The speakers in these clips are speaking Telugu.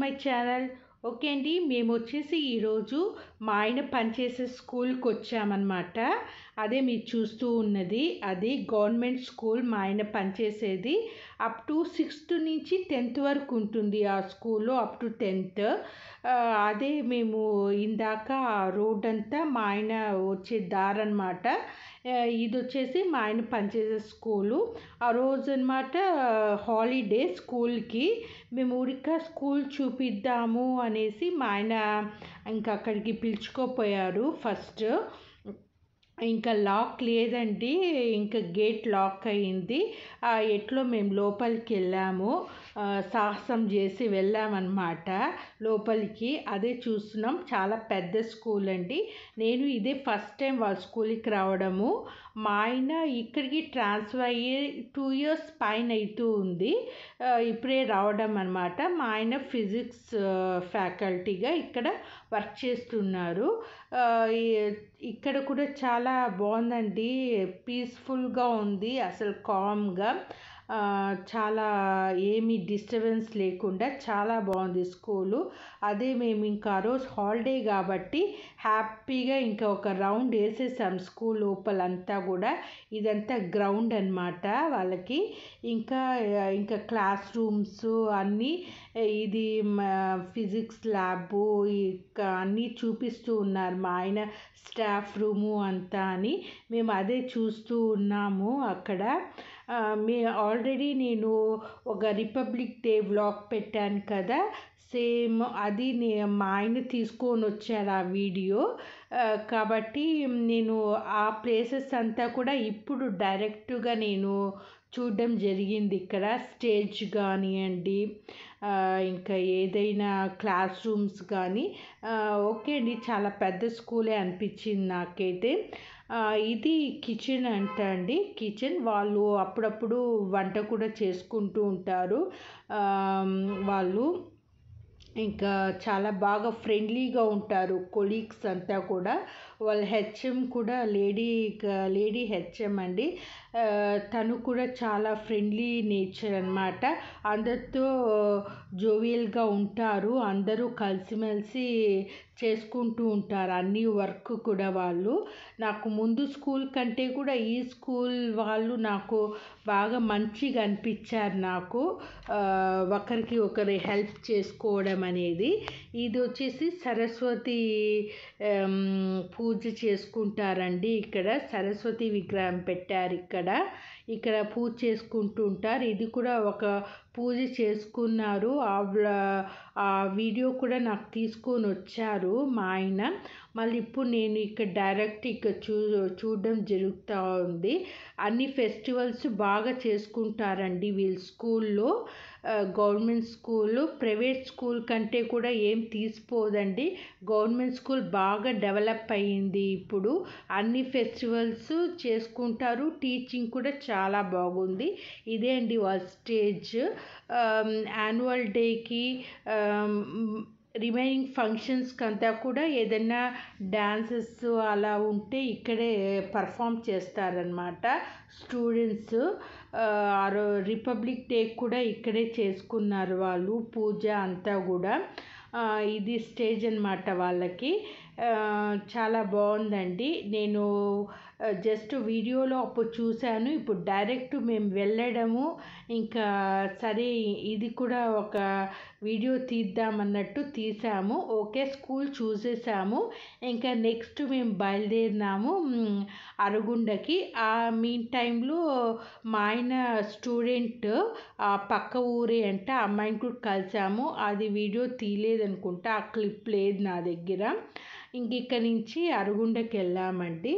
మై ఛానల్ ఓకే అండి మేము వచ్చేసి ఈరోజు మా ఆయన పనిచేసే స్కూల్కి వచ్చామన్నమాట అదే మీరు చూస్తూ ఉన్నది అది గవర్నమెంట్ స్కూల్ మా ఆయన పనిచేసేది అప్ టు సిక్స్త్ నుంచి టెన్త్ వరకు ఉంటుంది ఆ స్కూల్లో అప్ టు టెన్త్ అదే మేము ఇందాక రోడ్ అంతా మా ఆయన వచ్చే దారి అనమాట ఇది వచ్చేసి మా ఆయన పనిచేసే స్కూలు ఆ రోజు అనమాట హాలిడే స్కూల్కి మేము ఊరిక స్కూల్ చూపిద్దాము అనేసి మా ఆయన ఇంకా అక్కడికి పిలుచుకోపోయారు ఫస్ట్ ఇంకా లాక్ లేదండి ఇంకా గేట్ లాక్ అయ్యింది ఎట్లో మేము లోపలికి వెళ్ళాము సాహసం చేసి వెళ్ళామన్నమాట లోపలికి అదే చూస్తున్నాం చాలా పెద్ద స్కూల్ అండి నేను ఇదే ఫస్ట్ టైం వాళ్ళ స్కూల్కి రావడము మా ఆయన ఇక్కడికి ట్రాన్స్ఫర్ అయ్యి టూ ఇయర్స్ పైన అవుతూ ఉంది ఇప్పుడే రావడం అనమాట మా ఆయన ఫిజిక్స్ ఫ్యాకల్టీగా ఇక్కడ వర్క్ చేస్తున్నారు ఇక్కడ కూడా చాలా బాగుందండి పీస్ఫుల్గా ఉంది అసలు కామ్గా చాలా ఏమీ డిస్టర్బెన్స్ లేకుండా చాలా బాగుంది స్కూలు అదే మేము ఇంకా ఆ రోజు హాలిడే కాబట్టి హ్యాపీగా ఇంకా ఒక రౌండ్ వేసేసాం స్కూల్ లోపలంతా కూడా ఇదంతా గ్రౌండ్ అనమాట వాళ్ళకి ఇంకా ఇంకా క్లాస్ రూమ్స్ అన్నీ ఇది ఫిజిక్స్ ల్యాబు ఇంకా అన్నీ చూపిస్తూ ఉన్నారు మా ఆయన స్టాఫ్ రూము అంతా అని మేము అదే చూస్తూ ఉన్నాము అక్కడ మీ ఆల్రెడీ నేను ఒక రిపబ్లిక్ డే వ్లాగ్ పెట్టాను కదా సేమ్ అది మా ఆయన తీసుకొని వచ్చారు ఆ వీడియో కాబట్టి నేను ఆ ప్లేసెస్ అంతా కూడా ఇప్పుడు డైరెక్ట్గా నేను చూడడం జరిగింది ఇక్కడ స్టేజ్ కానివ్వండి ఇంకా ఏదైనా క్లాస్ రూమ్స్ కానీ ఓకే అండి చాలా పెద్ద స్కూలే అనిపించింది నాకైతే ఇది కిచెన్ అంట అండి కిచెన్ వాళ్ళు అప్పుడప్పుడు వంట కూడా చేసుకుంటూ ఉంటారు వాళ్ళు ఇంకా చాలా బాగా ఫ్రెండ్లీగా ఉంటారు కొలీగ్స్ అంతా కూడా వాళ్ళ హెచ్ఎం కూడా లేడీ లేడీ హెచ్ఎం అండి తను కూడా చాలా ఫ్రెండ్లీ నేచర్ అనమాట అందరితో జోవియల్గా ఉంటారు అందరూ కలిసిమెలిసి చేసుకుంటూ ఉంటారు అన్ని వర్క్ కూడా వాళ్ళు నాకు ముందు స్కూల్ కంటే కూడా ఈ స్కూల్ వాళ్ళు నాకు బాగా మంచిగా అనిపించారు నాకు ఒకరికి ఒకరి హెల్ప్ చేసుకోవడం అనేది ఇది వచ్చేసి సరస్వతి పూజ చేసుకుంటారండి ఇక్కడ సరస్వతి విగ్రహం పెట్టారు ఇక్కడ ఇక్కడ పూజ చేసుకుంటూ ఉంటారు ఇది కూడా ఒక పూజ చేసుకున్నారు ఆ వీడియో కూడా నాకు తీసుకొని వచ్చారు మా ఆయన మళ్ళీ ఇప్పుడు నేను ఇక్కడ డైరెక్ట్ ఇక్కడ చూ చూడడం జరుగుతూ ఉంది అన్ని ఫెస్టివల్స్ బాగా చేసుకుంటారండి వీళ్ళ స్కూల్లో గవర్నమెంట్ స్కూల్ ప్రైవేట్ స్కూల్ కంటే కూడా ఏం తీసిపోదండి గవర్నమెంట్ స్కూల్ బాగా డెవలప్ అయ్యింది ఇప్పుడు అన్ని ఫెస్టివల్స్ చేసుకుంటారు టీచింగ్ కూడా చాలా బాగుంది ఇదే అండి వాళ్ళ స్టేజ్ యాన్యువల్ డేకి రిమైనింగ్ ఫంక్షన్స్కి అంతా కూడా ఏదైనా డ్యాన్సెస్ అలా ఉంటే ఇక్కడే పర్ఫామ్ చేస్తారనమాట స్టూడెంట్స్ రిపబ్లిక్ డే కూడా ఇక్కడే చేసుకున్నారు వాళ్ళు పూజ అంతా కూడా ఇది స్టేజ్ అనమాట వాళ్ళకి చాలా బాగుందండి నేను జస్ట్ వీడియోలో అప్పుడు చూశాను ఇప్పుడు డైరెక్ట్ మేము వెళ్ళడము ఇంకా సరే ఇది కూడా ఒక వీడియో తీద్దామన్నట్టు తీసాము ఓకే స్కూల్ చూసేసాము ఇంకా నెక్స్ట్ మేము బయలుదేరినాము అరుగుండకి ఆ మీన్ టైంలో మా ఆయన స్టూడెంట్ ఆ పక్క ఊరే అంటే అమ్మాయిని కూడా కలిసాము అది వీడియో తీయలేదనుకుంటా ఆ క్లిప్ లేదు నా దగ్గర ఇంక ఇక్కడ నుంచి అరుగుండకి వెళ్ళామండి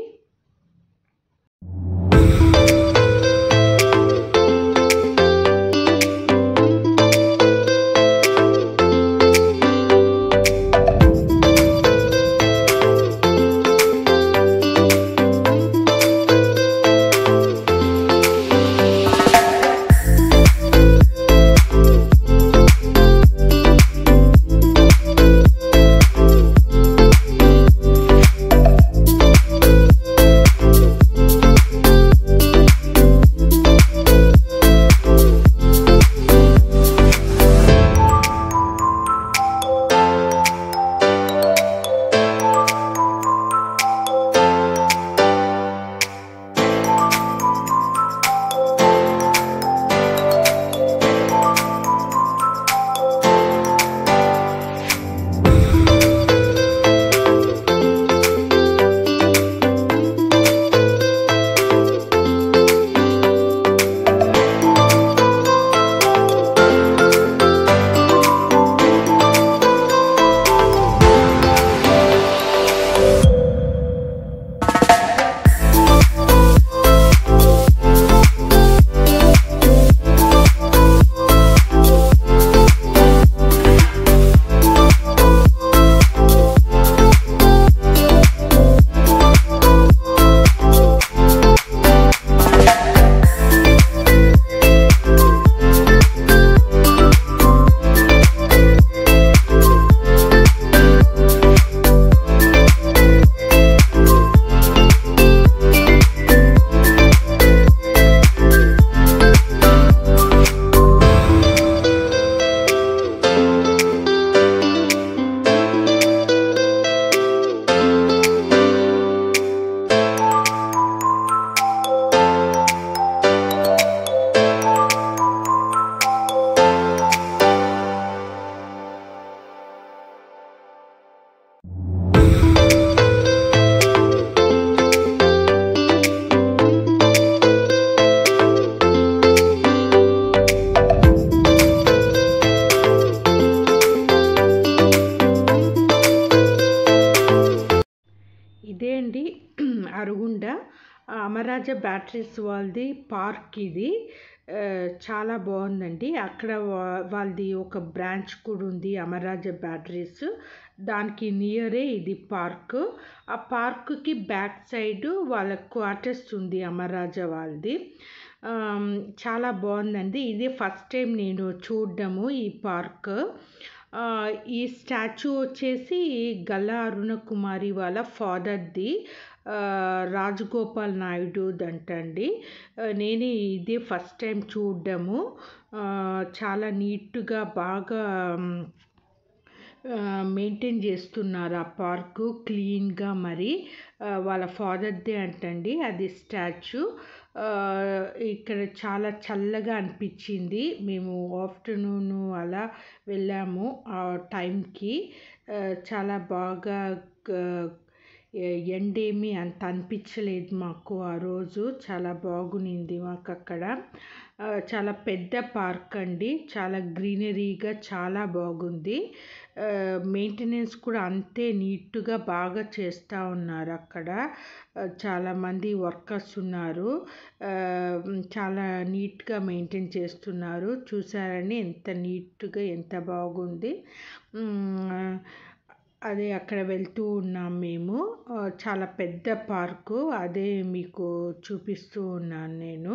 అరుగుండ అమరాజ బ్యాటరీస్ వాళ్ళది పార్క్ ఇది ఆ, చాలా బాగుందండి అక్కడ వా- వాళ్ళది ఒక బ్రాంచ్ కూడా ఉంది అమరాజ బ్యాటరీస్ దానికి నియరే ఇది పార్క్ ఆ పార్క్కి బ్యాక్ సైడ్ వాళ్ళ క్వార్టర్స్ ఉంది అమరాజ వాళ్ళది ఆమ్, చాలా బాగుందండి ఇదే ఫస్ట్ టైం నేను చూడడము ఈ పార్క్ ఆ, ఈ స్టాచ్యూ వచ్చేసి గల్లా అరుణ కుమారి వాళ్ళ ఫాదర్ది ఆ, రాజగోపాల్ నాయుడు అంటండి ఆ, నేనే ఇదే ఫస్ట్ టైం చూడడము ఆ, చాలా నీట్గా బాగా మ్, మెయింటైన్ చేస్తున్నారు ఆ పార్కు క్లీన్గా మరి ఆ, వాళ్ళ ఫాదర్దే అంటండి అది స్టాచ్యూ ఆ, ఇక్కడ చాలా చల్లగా అనిపించింది మేము ఆఫ్టర్నూన్ అలా వెళ్ళాము ఆ టైంకి ఆ, చాలా బాగా క- ఎ- ఎండేమి అంత అనిపించలేదు మాకు ఆ రోజు చాలా బాగునింది మాకు అక్కడ ఆ, చాలా పెద్ద పార్క్ అండి చాలా గ్రీనరీగా చాలా బాగుంది మెయింటెనెన్స్ కూడా అంతే నీట్గా బాగా చేస్తూ ఉన్నారు అక్కడ ఆ, చాలామంది వర్కర్స్ ఉన్నారు ఆ, చాలా నీట్గా మెయింటైన్ చేస్తున్నారు చూసారని ఎంత నీట్గా ఎంత బాగుంది మ్, అదే అక్కడ వెళ్తూ ఉన్నాం మేము ఆ, చాలా పెద్ద పార్కు అదే మీకు చూపిస్తూ ఉన్నాను నేను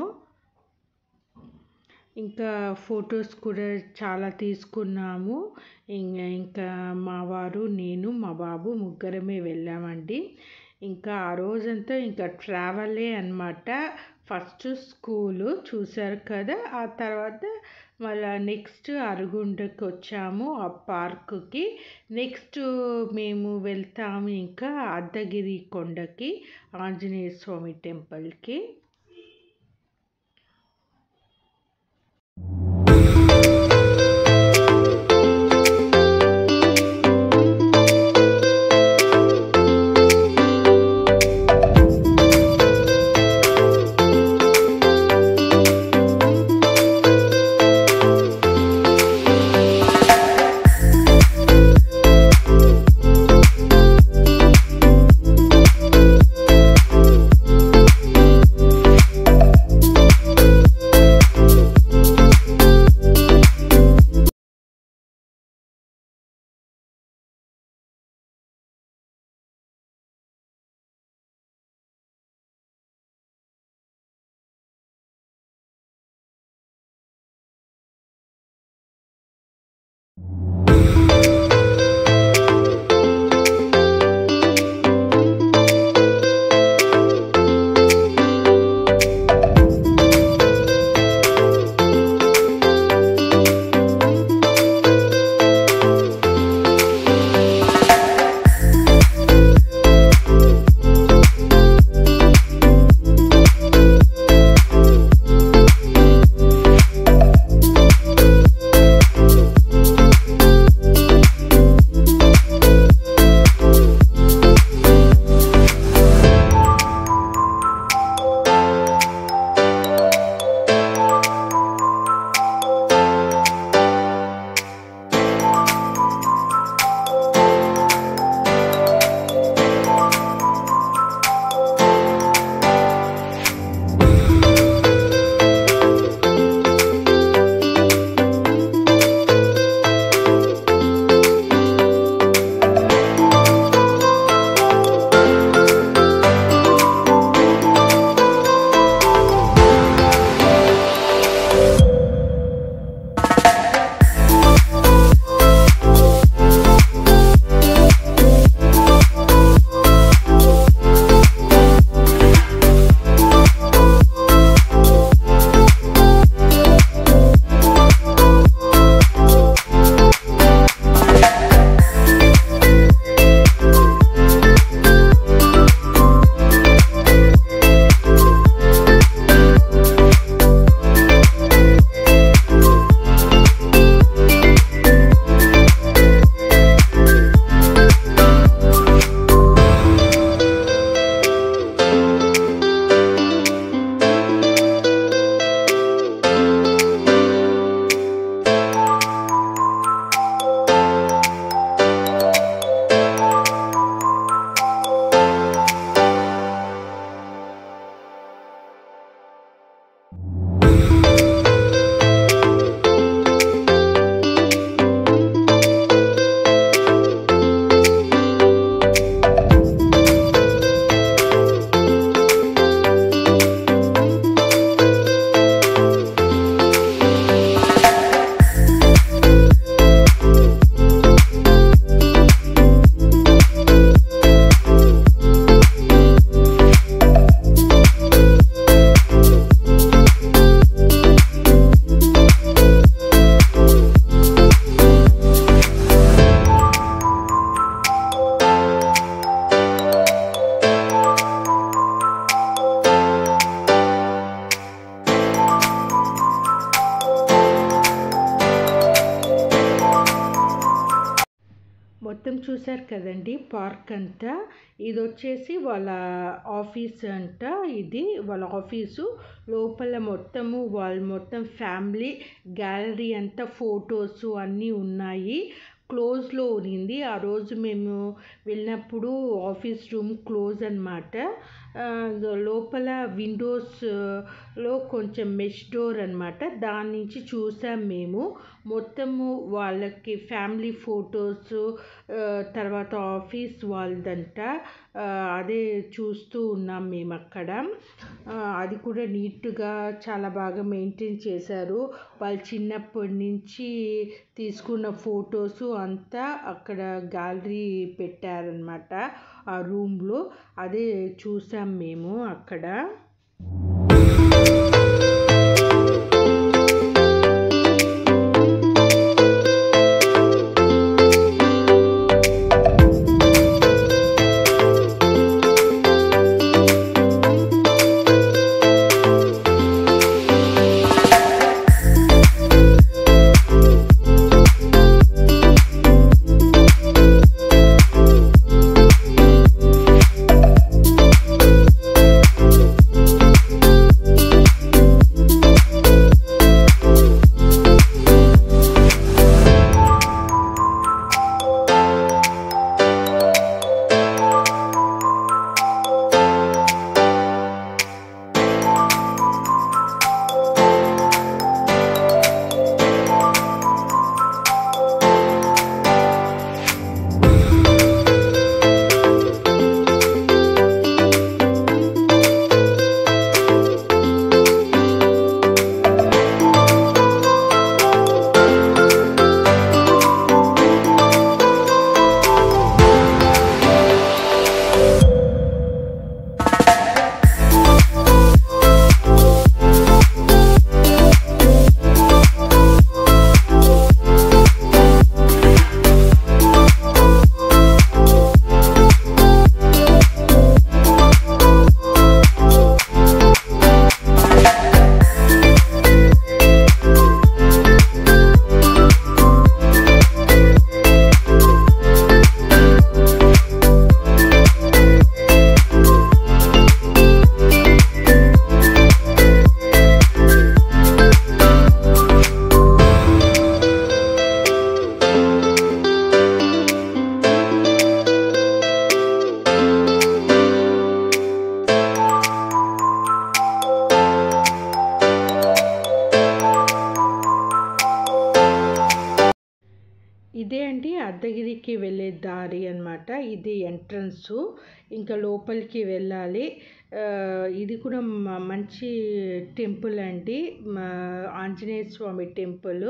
ఇంకా ఫొటోస్ కూడా చాలా తీసుకున్నాము ఇంకా ఇంకా మా వారు నేను మా బాబు ముగ్గురమే వెళ్ళామండి ఇంకా ఆ రోజంతా ఇంకా ట్రావెలే అన్నమాట ఫస్ట్ స్కూలు చూశారు కదా ఆ తర్వాత మళ్ళా నెక్స్ట్ అరుగుండకి వచ్చాము ఆ పార్కుకి నెక్స్ట్ మేము వెళ్తాము ఇంకా అద్దగిరి కొండకి ఆంజనేయ స్వామి టెంపుల్కి Thank చూసారు కదండి పార్క్ అంతా ఇది వచ్చేసి వాళ్ళ ఆఫీస్ అంట ఇది వాళ్ళ ఆఫీసు లోపల మొత్తము వాళ్ళు మొత్తం ఫ్యామిలీ గ్యాలరీ అంతా ఫొటోస్ అన్నీ ఉన్నాయి క్లోజ్లో ఉన్నింది ఆ రోజు మేము వెళ్ళినప్పుడు ఆఫీస్ రూమ్ క్లోజ్ అనమాట లోపల విండోస్లో కొంచెం మెష్ డోర్ అనమాట దాని నుంచి చూసాం మేము మొత్తము వాళ్ళకి ఫ్యామిలీ ఫొటోస్ తర్వాత ఆఫీస్ వాళ్ళదంట అదే చూస్తూ ఉన్నాం మేము అక్కడ అది కూడా నీట్గా చాలా బాగా మెయింటైన్ చేశారు వాళ్ళు చిన్నప్పటి నుంచి తీసుకున్న ఫొటోస్ అంతా అక్కడ గ్యాలరీ పెట్టారనమాట ఆ రూమ్లో అదే చూసాం మేము అక్కడ ఇదే అండి అర్ధగిరికి వెళ్ళే దారి అనమాట ఇది ఎంట్రన్స్ ఇంకా లోపలికి వెళ్ళాలి ఇది కూడా మ- మంచి టెంపుల్ అండి మా ఆంజనేయ స్వామి టెంపుల్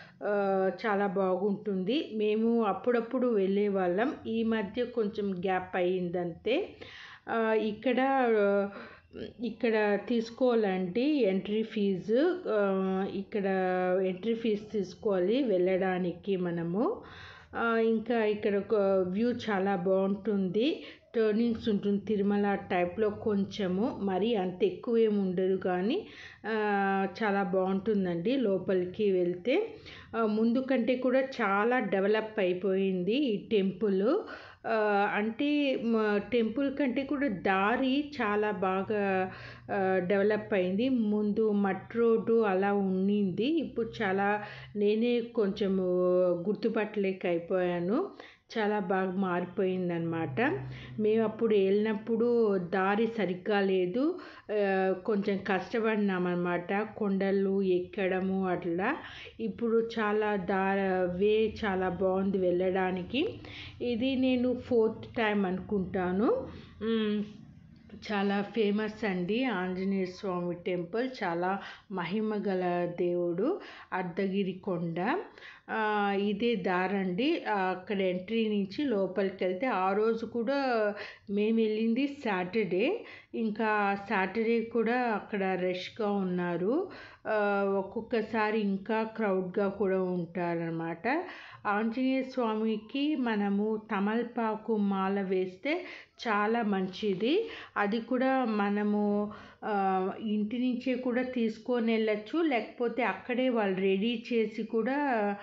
చాలా బాగుంటుంది మేము అప్పుడప్పుడు వెళ్ళే వాళ్ళం ఈ మధ్య కొంచెం గ్యాప్ అయ్యిందంతే ఆ, ఇక్కడ ఆ, ఇక్కడ తీసుకోవాలండి ఎంట్రీ ఫీజు ఆ, ఇక్కడ ఎంట్రీ ఫీజు తీసుకోవాలి వెళ్ళడానికి మనము ఆ, ఇంకా ఇక్కడ ఒక వ్యూ చాలా బాగుంటుంది టర్నింగ్స్ ఉంటుంది తిరుమల టైప్లో కొంచెము మరి అంత ఎక్కువ ఏమి ఉండదు కానీ ఆ, చాలా బాగుంటుందండి లోపలికి వెళ్తే ఆ, ముందు కంటే కూడా చాలా డెవలప్ అయిపోయింది ఈ టెంపుల్ ఆ, అంటే మా టెంపుల్ కంటే కూడా దారి చాలా బాగా ఆ, డెవలప్ అయింది ముందు మట్ రోడ్డు అలా ఉండింది ఇప్పుడు చాలా నేనే కొంచెము గుర్తుపట్టలేక అయిపోయాను చాలా బాగా మారిపోయిందనమాట మేము అప్పుడు వెళ్ళినప్పుడు దారి సరిగ్గా లేదు ఆ, కొంచెం కష్టపడినామన్నమాట కొండలు ఎక్కడము అట్లా ఇప్పుడు చాలా దా వే చాలా బాగుంది వెళ్ళడానికి ఇది నేను ఫోర్త్ టైం అనుకుంటాను మ్, చాలా ఫేమస్ అండి ఆంజనేయ స్వామి టెంపుల్ చాలా మహిమ గల దేవుడు అర్ధగిరి కొండ ఆ, ఇదే దారండి ఆ, అక్కడ ఎంట్రీ నుంచి లోపలికి వెళ్తే ఆ రోజు కూడా మేము వెళ్ళింది సాటర్డే ఇంకా సాటర్డే కూడా అక్కడ రష్గా ఉన్నారు ఆ, ఒక్కొక్కసారి ఇంకా క్రౌడ్గా కూడా ఉంటారనమాట ఆంజనేయ స్వామికి మనము తమలపాకు మాల వేస్తే చాలా మంచిది అది కూడా మనము ఆ, ఇంటి నుంచే కూడా తీసుకొని వెళ్ళచ్చు లేకపోతే అక్కడే వాళ్ళు రెడీ చేసి కూడా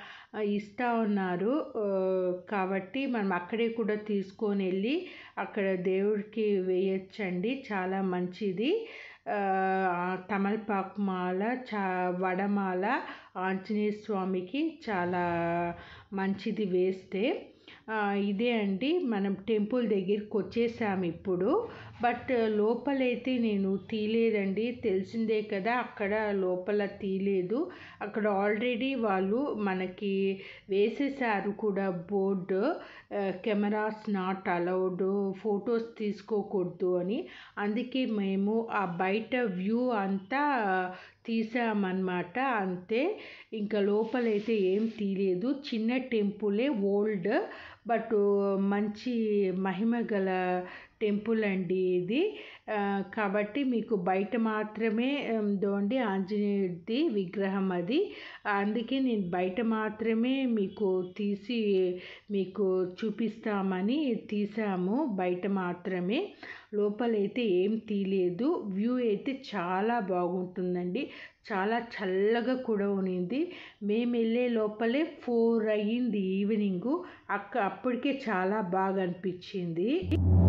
ఇస్తూ ఉన్నారు కాబట్టి మనం అక్కడే కూడా తీసుకొని వెళ్ళి అక్కడ దేవుడికి వేయచ్చండి చాలా మంచిది తమలపాకు మాల చా వడమాల ఆంజనేయ స్వామికి చాలా మంచిది వేస్తే ఇదే అండి మనం టెంపుల్ దగ్గరికి వచ్చేసాము ఇప్పుడు బట్ లోపలైతే నేను తీయలేదండి తెలిసిందే కదా అక్కడ లోపల తీయలేదు అక్కడ ఆల్రెడీ వాళ్ళు మనకి వేసేసారు కూడా board cameras not allowed photos తీసుకోకూడదు అని అందుకే మేము ఆ బయట వ్యూ అంతా తీసామన్నమాట అంతే ఇంకా లోపలైతే ఏం తీయలేదు చిన్న టెంపులే ఓల్డ్ బట్ మంచి మహిమ గల టెంపుల్ అండి ఇది కాబట్టి మీకు బయట మాత్రమే దోండి ఆంజనేయుడిది విగ్రహం అది అందుకే నేను బయట మాత్రమే మీకు తీసి మీకు చూపిస్తామని తీసాము బయట మాత్రమే లోపలైతే ఏం తీయలేదు వ్యూ అయితే చాలా బాగుంటుందండి చాలా చల్లగా కూడా ఉన్నింది మేము వెళ్ళే లోపలే ఫోర్ అయ్యింది ఈవినింగు అక్క అప్పటికే చాలా బాగా అనిపించింది